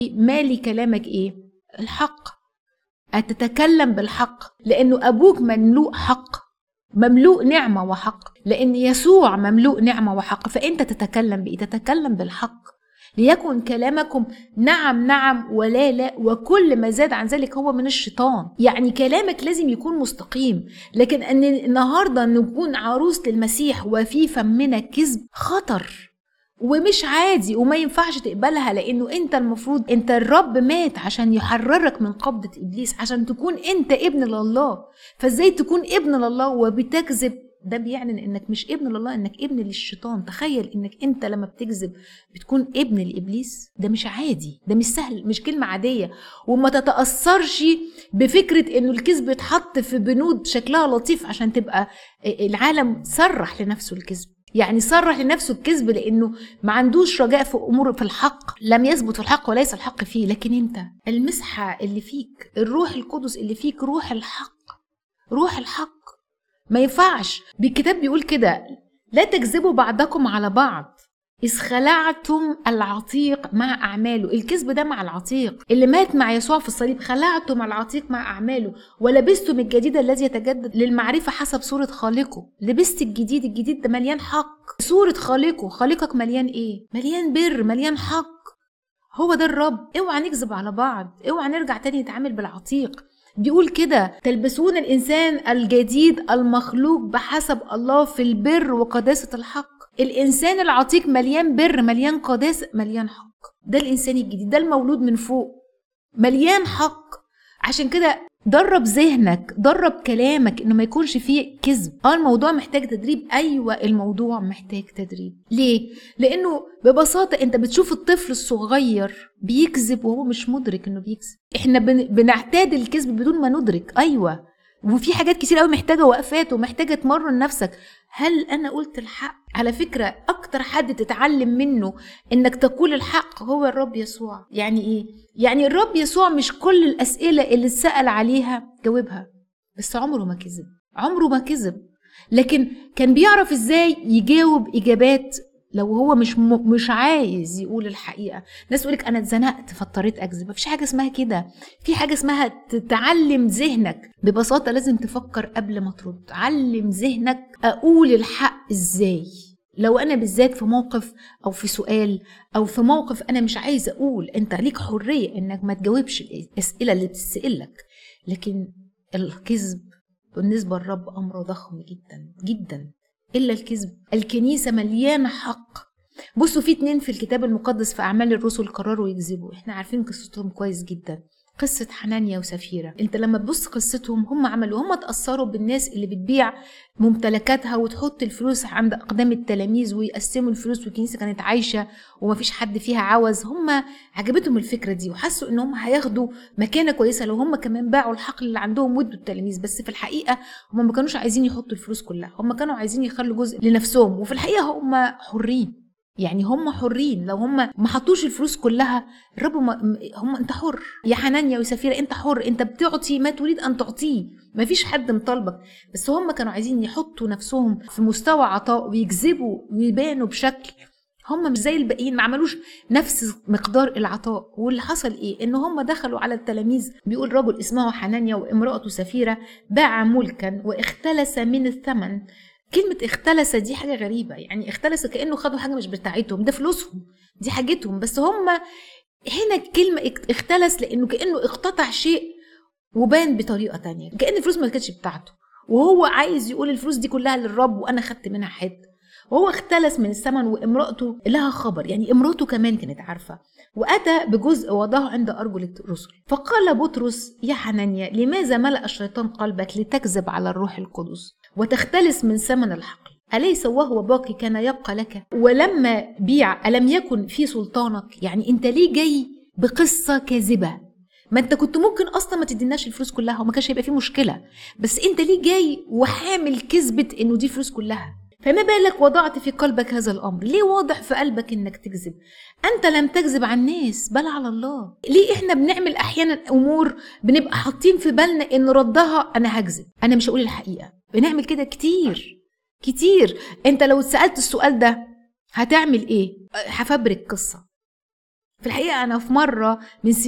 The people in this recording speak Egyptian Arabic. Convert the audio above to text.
مالي كلامك ايه الحق أتتكلم بالحق لأنه أبوك مملوء حق مملوء نعمة وحق لأن يسوع مملوء نعمة وحق فأنت تتكلم بإيه تتكلم بالحق ليكن كلامكم نعم نعم ولا لا وكل ما زاد عن ذلك هو من الشيطان يعني كلامك لازم يكون مستقيم لكن ان النهارده نكون عروس للمسيح وفي فمنا كذب خطر ومش عادي وما ينفعش تقبلها لانه انت المفروض انت الرب مات عشان يحررك من قبضة ابليس عشان تكون انت ابن لله فازاي تكون ابن لله وبتكذب ده بيعني انك مش ابن لله انك ابن للشيطان تخيل انك انت لما بتكذب بتكون ابن لابليس ده مش عادي ده مش سهل مش كلمه عاديه وما تتاثرش بفكره انه الكذب يتحط في بنود شكلها لطيف عشان تبقى العالم صرح لنفسه الكذب يعني صرح لنفسه الكذب لانه ما عندوش رجاء في امور في الحق لم يثبت في الحق وليس الحق فيه لكن انت المسحه اللي فيك الروح القدس اللي فيك روح الحق روح الحق ما ينفعش بالكتاب بيقول كده لا تكذبوا بعضكم على بعض إذ خلعتم العتيق مع أعماله الكذب ده مع العتيق اللي مات مع يسوع في الصليب خلعتم العتيق مع أعماله ولبستم الجديد الذي يتجدد للمعرفة حسب صورة خالقه لبست الجديد الجديد ده مليان حق صورة خالقه خالقك مليان إيه مليان بر مليان حق هو ده الرب اوعى نكذب على بعض اوعى نرجع تاني نتعامل بالعتيق بيقول كده تلبسون الإنسان الجديد المخلوق بحسب الله في البر وقداسة الحق الإنسان العتيق مليان بر مليان قداسة مليان حق ده الإنسان الجديد ده المولود من فوق مليان حق عشان كده درب ذهنك درب كلامك انه ما يكونش فيه كذب اه الموضوع محتاج تدريب ايوه الموضوع محتاج تدريب ليه لانه ببساطه انت بتشوف الطفل الصغير بيكذب وهو مش مدرك انه بيكذب احنا بن... بنعتاد الكذب بدون ما ندرك ايوه وفي حاجات كتير قوي محتاجه وقفات ومحتاجه تمرن نفسك هل انا قلت الحق على فكره اكتر حد تتعلم منه انك تقول الحق هو الرب يسوع يعني ايه يعني الرب يسوع مش كل الاسئله اللي اتسال عليها جاوبها بس عمره ما كذب عمره ما كذب لكن كان بيعرف ازاي يجاوب اجابات لو هو مش م... مش عايز يقول الحقيقه ناس تقول لك انا اتزنقت فاضطريت اكذب مفيش حاجه اسمها كده في حاجه اسمها تتعلم ذهنك ببساطه لازم تفكر قبل ما ترد علم ذهنك اقول الحق ازاي لو انا بالذات في موقف او في سؤال او في موقف انا مش عايزه اقول انت ليك حريه انك ما تجاوبش الاسئله اللي بتسالك لكن الكذب بالنسبه للرب امر ضخم جدا جدا الا الكذب الكنيسه مليانه حق بصوا في اتنين في الكتاب المقدس في اعمال الرسل قرروا يكذبوا احنا عارفين قصتهم كويس جدا قصة حنانيا وسفيرة انت لما تبص قصتهم هم عملوا هم تأثروا بالناس اللي بتبيع ممتلكاتها وتحط الفلوس عند أقدام التلاميذ ويقسموا الفلوس والكنيسة كانت عايشة ومفيش حد فيها عوز هم عجبتهم الفكرة دي وحسوا ان هم هياخدوا مكانة كويسة لو هم كمان باعوا الحقل اللي عندهم وادوا التلاميذ بس في الحقيقة هم ما كانوش عايزين يحطوا الفلوس كلها هم كانوا عايزين يخلوا جزء لنفسهم وفي الحقيقة هم حرين يعني هم حرين لو هم ما حطوش الفلوس كلها الرب ما هم انت حر يا حنانيا وسفيرة انت حر انت بتعطي ما تريد ان تعطيه ما فيش حد مطالبك بس هم كانوا عايزين يحطوا نفسهم في مستوى عطاء ويجذبوا ويبانوا بشكل هم مش زي الباقيين ما عملوش نفس مقدار العطاء واللي حصل ايه ان هم دخلوا على التلاميذ بيقول رجل اسمه حنانيا وامرأته سفيرة باع ملكا واختلس من الثمن كلمة اختلس دي حاجة غريبة يعني اختلس كأنه خدوا حاجة مش بتاعتهم ده فلوسهم دي حاجتهم بس هم هنا كلمة اختلس لأنه كأنه اقتطع شيء وبان بطريقة تانية كأن الفلوس ما كانتش بتاعته وهو عايز يقول الفلوس دي كلها للرب وأنا خدت منها حتة وهو اختلس من الثمن وامرأته لها خبر يعني امرأته كمان كانت عارفة وأتى بجزء وضعه عند أرجل الرسل فقال بطرس يا حنانيا لماذا ملأ الشيطان قلبك لتكذب على الروح القدس وتختلس من ثمن الحقل أليس وهو باقي كان يبقى لك ولما بيع ألم يكن في سلطانك يعني أنت ليه جاي بقصة كاذبة ما انت كنت ممكن اصلا ما تديناش الفلوس كلها وما كانش هيبقى في مشكله بس انت ليه جاي وحامل كذبه انه دي فلوس كلها فما بالك وضعت في قلبك هذا الامر ليه واضح في قلبك انك تكذب انت لم تكذب على الناس بل على الله ليه احنا بنعمل احيانا امور بنبقى حاطين في بالنا ان ردها انا هكذب انا مش هقول الحقيقه بنعمل كده كتير كتير انت لو اتسالت السؤال ده هتعمل ايه هفبرك قصه في الحقيقه انا في مره من